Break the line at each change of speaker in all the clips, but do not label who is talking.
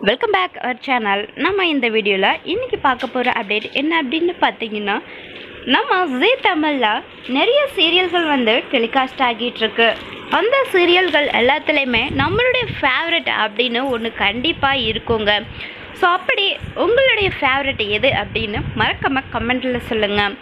welcome back our channel நம்ம இந்த வீடியோவில் இன்றைக்கி பார்க்க போகிற அப்டேட் என்ன அப்படின்னு பார்த்தீங்கன்னா நம்ம ஜீ தமிழில் நிறைய சீரியல்கள் வந்து டெலிகாஸ்ட் ஆகிட்டு இருக்கு அந்த சீரியல்கள் எல்லாத்துலேயுமே நம்மளுடைய ஃபேவரட் அப்படின்னு ஒன்று கண்டிப்பாக இருக்குங்க ஸோ அப்படி உங்களுடைய ஃபேவரட் எது அப்படின்னு மறக்காம கமெண்ட்டில் சொல்லுங்கள்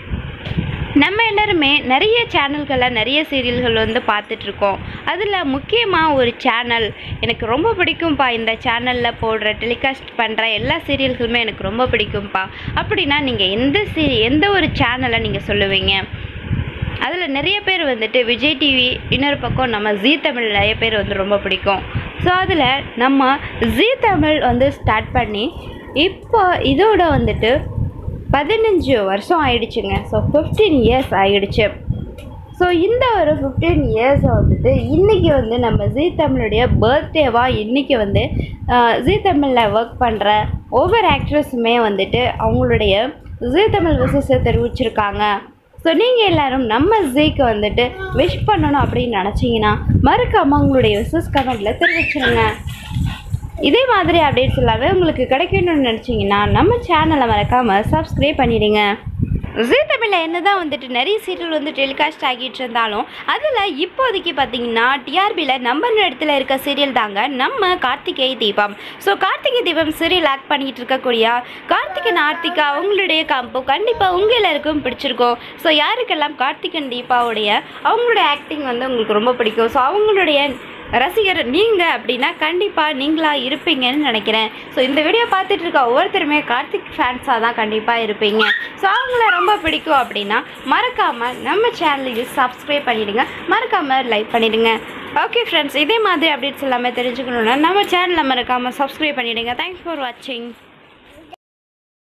நம்ம எல்லாருமே நிறைய சேனல்களை நிறைய சீரியல்கள் வந்து பார்த்துட்ருக்கோம் அதில் முக்கியமாக ஒரு சேனல் எனக்கு ரொம்ப பிடிக்கும்ப்பா இந்த சேனலில் போடுற டெலிகாஸ்ட் பண்ணுற எல்லா சீரியல்களுமே எனக்கு ரொம்ப பிடிக்கும்ப்பா அப்படின்னா நீங்கள் எந்த சீரி எந்த ஒரு சேனலை நீங்கள் சொல்லுவீங்க அதில் நிறைய பேர் வந்துட்டு விஜய் டிவி இன்னொரு பக்கம் நம்ம ஜீ தமிழ் நிறைய பேர் வந்து ரொம்ப பிடிக்கும் ஸோ அதில் நம்ம ஜீ தமிழ் வந்து ஸ்டார்ட் பண்ணி இப்போ இதோட வந்துட்டு பதினஞ்சு வருஷம் ஆயிடுச்சுங்க ஸோ ஃபிஃப்டீன் இயர்ஸ் ஆயிடுச்சு ஸோ இந்த ஒரு ஃபிஃப்டீன் இயர்ஸை வந்துட்டு இன்றைக்கி வந்து நம்ம ஜீ தமிழுடைய பர்த்டேவாக இன்றைக்கி வந்து ஆஹ், ஜீ தமிழில் ஒர்க் பண்ணுற ஒவ்வொரு ஆக்ட்ரஸுமே வந்துட்டு அவங்களுடைய ஜீ தமிழ் விசேஷத்தை தெரிவிச்சிருக்காங்க ஸோ நீங்கள் எல்லாரும் நம்ம ஜீக்கு வந்துட்டு விஷ் பண்ணணும் அப்படின்னு நினச்சிங்கன்னா மறக்காமல் உங்களுடைய விசஸ் கமெண்ட்டில் தெரிவிச்சிருங்க இதே மாதிரி அப்டேட்ஸ் எல்லாமே உங்களுக்கு கிடைக்கணும்னு நினச்சிங்கன்னா நம்ம சேனலை மறக்காமல் சப்ஸ்கிரைப் பண்ணிடுங்க ஜீ தமிழில் என்ன தான் வந்துட்டு நிறைய சீரியல் வந்து டெலிகாஸ்ட் ஆகிட்டு இருந்தாலும் அதில் இப்போதைக்கு பார்த்தீங்கன்னா டிஆர்பியில் நம்பர் இடத்துல இருக்க சீரியல் தாங்க நம்ம கார்த்திகை தீபம் ஸோ கார்த்திகை தீபம் சீரியல் ஆக்ட் பண்ணிட்டு இருக்கக்கூடிய கார்த்திகன் ஆர்த்திகா அவங்களுடைய காம்போ கண்டிப்பாக உங்கள் எல்லாருக்கும் பிடிச்சிருக்கும் ஸோ யாருக்கெல்லாம் கார்த்திகன் தீபாவுடைய அவங்களுடைய ஆக்டிங் வந்து உங்களுக்கு ரொம்ப பிடிக்கும் ஸோ அவங்களுடைய ரசிகர் நீங்கள் அப்படின்னா கண்டிப்பாக நீங்களாக இருப்பீங்கன்னு நினைக்கிறேன் ஸோ இந்த வீடியோ பார்த்துட்டு இருக்க ஒவ்வொருத்தருமே கார்த்திக் ஃபேன்ஸாக தான் கண்டிப்பாக இருப்பீங்க ஸோ அவங்கள ரொம்ப பிடிக்கும் அப்படின்னா மறக்காமல் நம்ம சேனலுக்கு சப்ஸ்கிரைப் பண்ணிவிடுங்க மறக்காமல் லைக் பண்ணிவிடுங்க ஓகே ஃப்ரெண்ட்ஸ் இதே மாதிரி அப்டேட்ஸ் எல்லாமே தெரிஞ்சுக்கணுன்னா நம்ம சேனலை மறக்காமல் சப்ஸ்கிரைப் பண்ணிவிடுங்க தேங்க்ஸ் ஃபார் வாட்சிங்